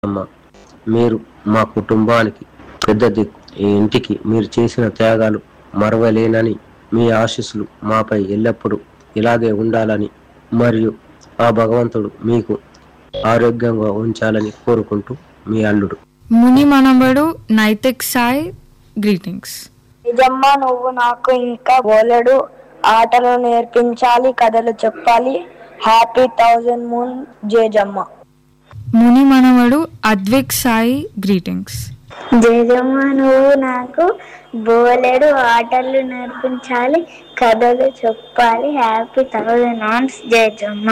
అమ్మ మీరు మా కుటుంబానికి పెద్ద దిక్కు ఈ ఇంటికి మీరు చేసిన త్యాగాలు మరవలేనని మీ ఆశీస్సులు మాపై ఎల్లప్పుడూ ఇలాగే ఉండాలని మరియు ఆ భగవంతుడు మీకు ఆరోగ్యంగా ఉంచాలని కోరుకుంటూ మీ అల్లుడు ముని మనవడు నైతిక్ సాయి గ్రీటింగ్స్ నిజమ్మ నువ్వు నాకు ఇంకా బోలెడు ఆటలు నేర్పించాలి కథలు చెప్పాలి హ్యాపీ థౌజండ్ మూన్ జేజమ్మ ముని మనవడు అద్విక్ సాయి గ్రీటింగ్స్ జేజమ్మ నువ్వు నాకు బోలెడు ఆటలు నేర్పించాలి కథలు చెప్పాలి హ్యాపీ థౌజండ్ ఆన్స్ జేజమ్మ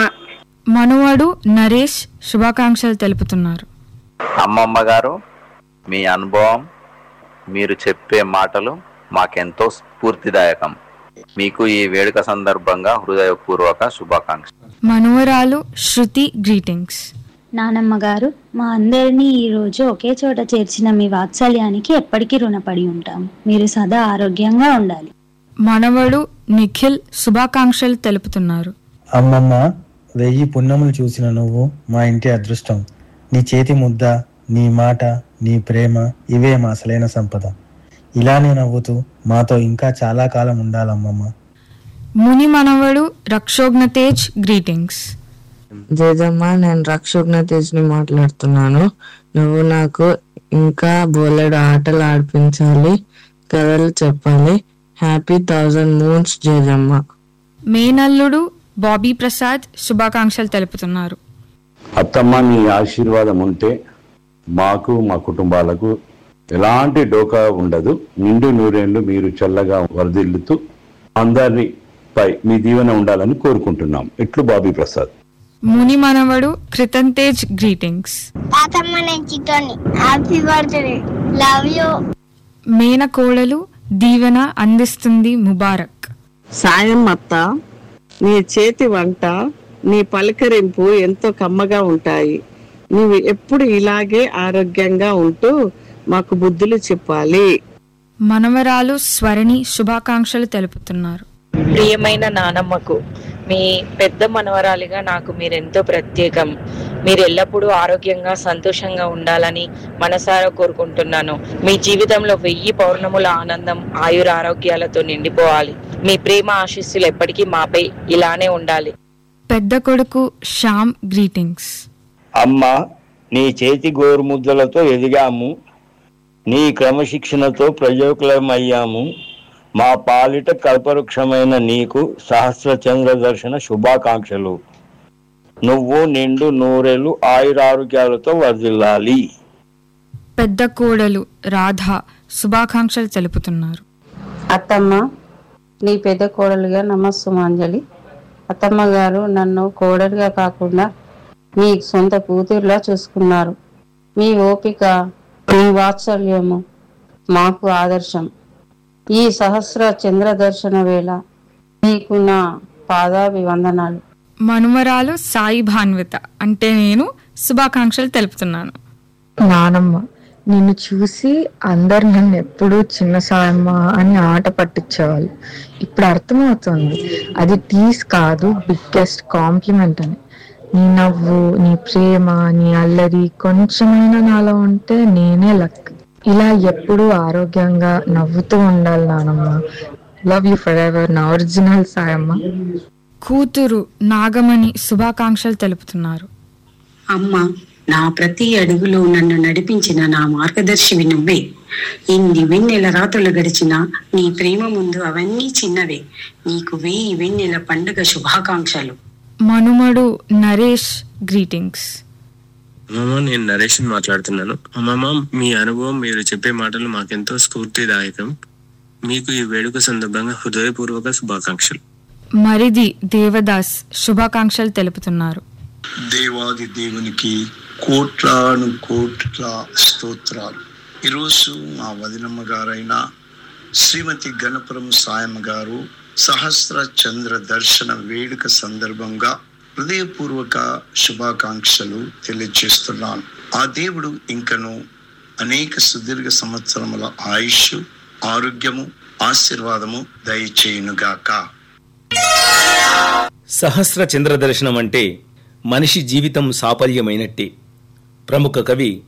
మనవడు నరేష్ శుభాకాంక్షలు తెలుపుతున్నారు అమ్మమ్మ గారు మీ అనుభవం మీరు చెప్పే మాటలు మాకెంతో స్ఫూర్తిదాయకం మీకు ఈ వేడుక సందర్భంగా హృదయపూర్వక శుభాకాంక్షలు మనవరాలు శృతి గ్రీటింగ్స్ నానమ్మ గారు మా అందరినీ ఈరోజు ఒకే చోట చేర్చిన మీ వాత్సల్యానికి ఎప్పటికీ రుణపడి ఉంటాం మీరు సదా ఆరోగ్యంగా ఉండాలి మనవడు నిఖిల్ శుభాకాంక్షలు తెలుపుతున్నారు అమ్మమ్మ వెయ్యి పుణ్యములు చూసిన నువ్వు మా ఇంటి అదృష్టం నీ చేతి ముద్ద నీ మాట నీ ప్రేమ ఇవే మా అసలైన సంపద ఇలానే నవ్వుతూ మాతో ఇంకా చాలా కాలం ఉండాలమ్మమ్మ ముని మనవడు రక్షోగ్న తేజ్ గ్రీటింగ్స్ జేజమ్మ నేను రక్షోగ్న తేజ్ని మాట్లాడుతున్నాను నువ్వు నాకు ఇంకా బోలెడు ఆటలు ఆడిపించాలి కథలు చెప్పాలి హ్యాపీ థౌజండ్ మూన్స్ జేజమ్మ మేనల్లుడు బాబీ ప్రసాద్ శుభాకాంక్షలు తెలుపుతున్నారు అత్తమ్మ నీ ఆశీర్వాదం ఉంటే మాకు మా కుటుంబాలకు ఎలాంటి డోకా ఉండదు నిండు నూరేళ్లు మీరు చల్లగా వరదిల్లుతూ అందరి పై మీ దీవెన ఉండాలని కోరుకుంటున్నాం ఇట్లు బాబీ ప్రసాద్ ముని మనవడు కృతన్ తేజ్ గ్రీటింగ్స్ తాతమ్మ నేను చిట్టోని హ్యాపీ బర్త్డే లవ్ యూ మేన కోడలు దీవెన అందిస్తుంది ముబారక్ సాయం అత్త నీ చేతి వంట నీ పలకరింపు ఎంతో కమ్మగా ఉంటాయి నీవు ఎప్పుడు ఇలాగే ఆరోగ్యంగా ఉంటూ మాకు బుద్ధులు చెప్పాలి మనవరాలు స్వరణి శుభాకాంక్షలు తెలుపుతున్నారు ప్రియమైన నానమ్మకు మీ పెద్ద మనవరాలిగా నాకు మీరెంతో ప్రత్యేకం మీరు ఎల్లప్పుడూ ఆరోగ్యంగా సంతోషంగా ఉండాలని మనసారా కోరుకుంటున్నాను మీ జీవితంలో వెయ్యి పౌర్ణముల ఆనందం ఆయుర ఆరోగ్యాలతో నిండిపోవాలి మీ ప్రేమ ఆశీస్సులు ఎప్పటికీ మాపై ఇలానే ఉండాలి పెద్ద కొడుకు శ్యామ్ గ్రీటింగ్స్ అమ్మ నీ చేతి గోరుముద్దలతో ఎదిగాము నీ క్రమశిక్షణతో ప్రయోజకులమయ్యాము మా పాలిట కల్పవృక్షమైన నీకు సహస్ర చంద్ర దర్శన శుభాకాంక్షలు నువ్వు నిండు నూరేళ్ళు ఆయురారోగ్యాలతో వర్ధిల్లాలి పెద్ద కోడలు రాధ శుభాకాంక్షలు తెలుపుతున్నారు అత్తమ్మ నీ పెద్ద కోడలుగా నమస్సుమాంజలి అత్తమ్మ గారు నన్ను కోడలుగా కాకుండా మీ సొంత కూతురులా చూసుకున్నారు మీ ఓపిక మీ వాత్సల్యము మాకు ఆదర్శం ఈ సహస్ర చంద్ర దర్శన వేళ నీకు నా పాదాభివందనాలు మనుమరాలు సాయి భాన్విత అంటే నేను శుభాకాంక్షలు తెలుపుతున్నాను నానమ్మ నిన్ను చూసి అందరు నన్ను ఎప్పుడూ చిన్న సాయమ్మ అని ఆట పట్టించేవాళ్ళు ఇప్పుడు అర్థమవుతుంది అది టీస్ కాదు బిగ్గెస్ట్ కాంప్లిమెంట్ అని నీ నవ్వు నీ ప్రేమ నీ అల్లరి కొంచెమైనా నాలో ఉంటే నేనే లక్ ఇలా ఎప్పుడూ ఆరోగ్యంగా నవ్వుతూ ఉండాలి నానమ్మ లవ్ యూ ఫర్ ఎవర్ నా ఒరిజినల్ సాయమ్మ కూతురు నాగమణి శుభాకాంక్షలు తెలుపుతున్నారు అమ్మ నా ప్రతి అడుగులో నన్ను నడిపించిన నా మార్గదర్శివి నువ్వే ఇన్ని వెన్నెల రాత్రులు గడిచిన నీ ప్రేమ ముందు అవన్నీ చిన్నవే నీకు వెయ్యి వెన్నెల పండుగ శుభాకాంక్షలు మనుమడు నరేష్ గ్రీటింగ్స్ అమ్మమ్మ నేను నరేష్ మాట్లాడుతున్నాను అమ్మమ్మ మీ అనుభవం మీరు చెప్పే మాటలు మాకెంతో స్ఫూర్తిదాయకం మీకు ఈ వేడుక సందర్భంగా హృదయపూర్వక శుభాకాంక్షలు మరిది దేవదాస్ శుభాకాంక్షలు తెలుపుతున్నారు దేవాది దేవునికి కోట్లాను కోట్ల స్తోత్రాలు ఈరోజు మా వదినమ్మ గారైన శ్రీమతి గణపురం సాయమ్మ గారు సహస్ర చంద్ర దర్శన వేడుక సందర్భంగా హృదయపూర్వక శుభాకాంక్షలు తెలియజేస్తున్నాను ఆ దేవుడు ఇంకను అనేక సుదీర్ఘ సంవత్సరముల ఆయుష్ ఆరోగ్యము ఆశీర్వాదము దయచేయునుగాక సహస్ర చంద్ర దర్శనం అంటే మనిషి జీవితం సాఫల్యమైనట్టే ప్రముఖ కవి